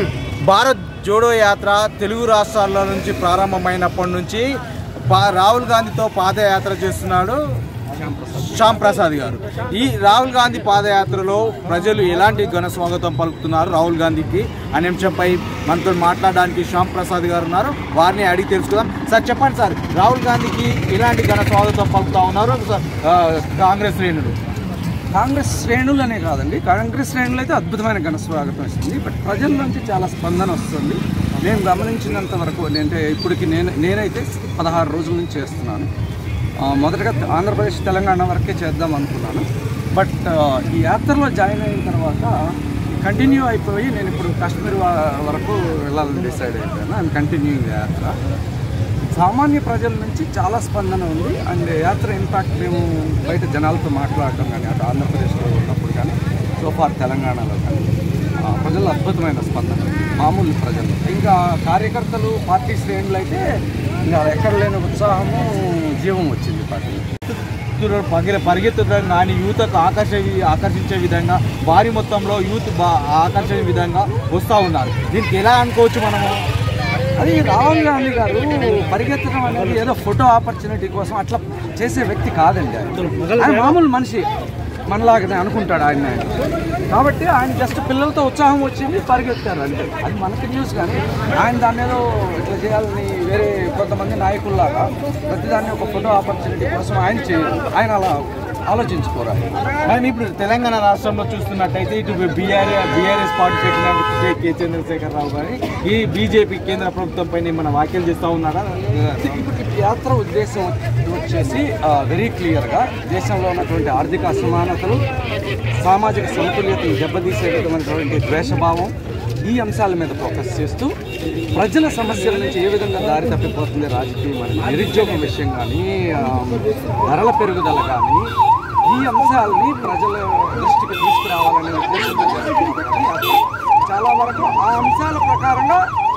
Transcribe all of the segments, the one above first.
భారత్ జోడో యాత్ర తెలుగు రాష్ట్రాల నుంచి ప్రారంభమైనప్పటి నుంచి పా- రాహుల్ గాంధీతో పాదయాత్ర చేస్తున్నాడు శ్యామ్ ప్రసాద్ గారు ఈ రాహుల్ గాంధీ పాదయాత్రలో ప్రజలు ఎలాంటి ఘన స్వాగతం పలుకుతున్నారు రాహుల్ గాంధీకి అనే అంశంపై మనతో మాట్లాడడానికి శ్యామ్ ప్రసాద్ గారు ఉన్నారు వారిని అడిగి తెలుసుకుందాం సార్ చెప్పండి సార్ రాహుల్ గాంధీకి ఎలాంటి ఘన స్వాగతం పలుకుతా ఉన్నారు సార్, ఆ, కాంగ్రెస్ శ్రేణులు కాంగ్రెస్ శ్రేణులు అనే కాదండి కాంగ్రెస్ శ్రేణులు అయితే అద్భుతమైన ఘన స్వాగతం ఇస్తుంది బట్ ప్రజల నుంచి చాలా స్పందన వస్తుంది నేను గమనించినంత వరకు అంటే ఇప్పటికి నేను నేనైతే పదహారు రోజుల నుంచి చేస్తున్నాను ఆ, మొదటగా ఆంధ్రప్రదేశ్ తెలంగాణ వరకే చేద్దాం అనుకున్నాను బట్ ఆ, ఈ యాత్రలో జాయిన్ అయిన తర్వాత కంటిన్యూ అయిపోయి నేను ఇప్పుడు కాశ్మీర్ వ- వరకు వెళ్ళాలని డిసైడ్ అయిపోయాను అండ్ కంటిన్యూయింగ్ యాత్ర సామాన్య ప్రజల నుంచి చాలా స్పందన ఉంది అండ్ యాత్ర ఇన్ఫాక్ట్ మేము బయట జనాలతో మాట్లాడటం కానీ అటు ఆంధ్రప్రదేశ్లో ఉన్నప్పుడు కానీ సో ఫార్ తెలంగాణలో కానీ ఆ, ప్రజల్లో అద్భుతమైన స్పందన ఉంది. మామూలు ప్రజలు ఇంకా కార్యకర్తలు పార్టీ శ్రేణులు అయితే ఇంకా ఎక్కడ లేని ఉత్సాహము జీవం వచ్చింది పార్టీ పరిగెత్తులు- పగిల పరిగెత్తడం కానీ యూత్కు ఆకర్ష ఆకర్షించే విధంగా భారీ మొత్తంలో యూత్ బా ఆకర్షించే విధంగా వస్తూ ఉన్నారు దీనికి ఎలా అనుకోవచ్చు మనము అది రాహుల్ గాంధీ గారు పరిగెత్తడం అనేది ఏదో ఫోటో ఆపర్చునిటీ కోసం అట్లా చేసే వ్యక్తి కాదండి ఆయన ఆయన మామూలు మనిషి మనలాగానే అనుకుంటాడు ఆయన కాబట్టి ఆయన జస్ట్ పిల్లలతో ఉత్సాహం వచ్చింది పరిగెత్తారు అంటే అది మనకి న్యూస్ కానీ ఆయన దాన్ని ఏదో ఇట్లా చేయాలని వేరే కొంతమంది నాయకుల్లాగా ప్రతిదాన్ని ఒక ఫోటో ఆపర్చునిటీ కోసం ఆయన చేయరు ఆయన అలా ఆలోచించుకోరాలి కానీ ఇప్పుడు తెలంగాణ రాష్ట్రంలో చూస్తున్నట్టయితే ఇటు బీఆర్ బీఆర్ఎస్ పార్టీ పెట్టిన కె కె చంద్రశేఖర్ రావు గారి ఈ బీజేపీ కేంద్ర ప్రభుత్వం పైన మన వ్యాఖ్యలు చేస్తూ ఉన్నారా ఇప్పుడు ఈ యాత్ర ఉద్దేశం వచ్చేసి వెరీ క్లియర్గా దేశంలో ఉన్నటువంటి ఆర్థిక అసమానతలు సామాజిక సమతుల్యతను దెబ్బతీసే విధమైనటువంటి ద్వేషభావం ఈ అంశాల మీద ఫోకస్ చేస్తూ ప్రజల సమస్యల నుంచి ఏ విధంగా దారి తప్పిపోతుంది రాజకీయం అని నిరుద్యోగం విషయం కానీ ఆ, ధరల పెరుగుదల కానీ ఈ అంశాలని ప్రజల దృష్టికి తీసుకురావాలనే ఉద్దేశంతో చేస్తున్నారు కానీ యాత్ర చాలా వరకు ఆ అంశాల ప్రకారంగా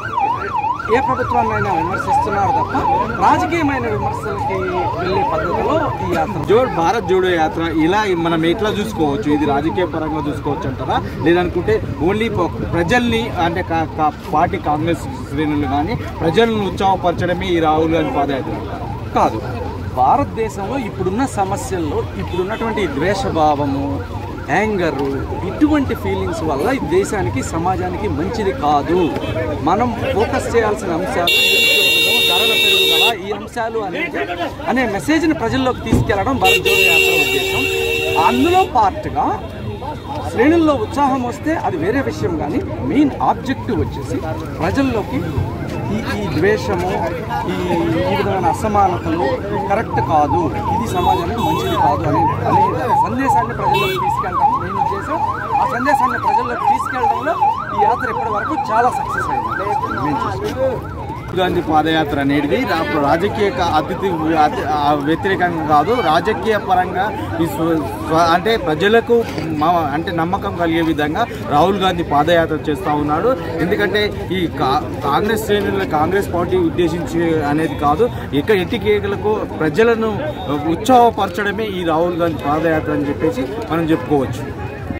ఏ ప్రభుత్వాన్నైనా విమర్శిస్తున్నారు తప్ప రాజకీయమైన విమర్శలకి వెళ్ళే పద్ధతిలో ఈ యాత్ర జో భారత్ జోడో యాత్ర ఇలా మనం ఎట్లా చూసుకోవచ్చు ఇది రాజకీయ పరంగా చూసుకోవచ్చు అంటారా లేదనుకుంటే ఓన్లీ ప- ప్రజల్ని అంటే కా- కా- పార్టీ కాంగ్రెస్ శ్రేణులు కానీ ప్రజలను ఉత్సాహపరచడమే ఈ రాహుల్ గాంధీ పాదయాత్ర కాదు భారతదేశంలో ఇప్పుడున్న సమస్యల్లో ఇప్పుడున్నటువంటి ఈ ద్వేషభావము యాంగరు ఇటువంటి ఫీలింగ్స్ వల్ల ఈ దేశానికి సమాజానికి మంచిది కాదు మనం ఫోకస్ చేయాల్సిన అంశాలు నిరుద్యోగము ధరల పెరుగుదల ఈ అంశాలు అనేది అనే మెసేజ్ని ప్రజల్లోకి తీసుకెళ్లడం భారత్ జోడో యాత్ర ఉద్దేశం అందులో పార్ట్గా శ్రేణుల్లో ఉత్సాహం వస్తే అది వేరే విషయం కానీ మెయిన్ ఆబ్జెక్టివ్ వచ్చేసి ప్రజల్లోకి ఈ ఈ ద్వేషము ఈ ఈ విధమైన అసమానతలు కరెక్ట్ కాదు ఇది సమాజానికి మంచిది కాదు అనే అనే సందేశాన్ని ప్రజల్లోకి తీసుకెళ్ళడం మెయిన్ ఉద్దేశం ఆ సందేశాన్ని ప్రజల్లోకి తీసుకెళ్ళడంలో ఈ యాత్ర ఇప్పటి వరకు చాలా సక్సెస్ అయింది మేము చూసుకుంటాం రాహుల్ గాంధీ పాదయాత్ర అనేది రా- రాజకీయ క- అతిథి అతి- ఆ వ్యతిరేకంగా కాదు రాజకీయ పరంగా ఈ స్వ- స్వ- అంటే ప్రజలకు మ- అంటే నమ్మకం కలిగే విధంగా రాహుల్ గాంధీ పాదయాత్ర చేస్తూ ఉన్నాడు ఎందుకంటే ఈ కా- కాంగ్రెస్ శ్రేణుల కాంగ్రెస్ పార్టీ ఉద్దేశించి అనేది కాదు ఇక ఎట్టి కేకలకు ప్రజలను ఉత్సాహపరచడమే ఈ రాహుల్ గాంధీ పాదయాత్ర అని చెప్పేసి మనం చెప్పుకోవచ్చు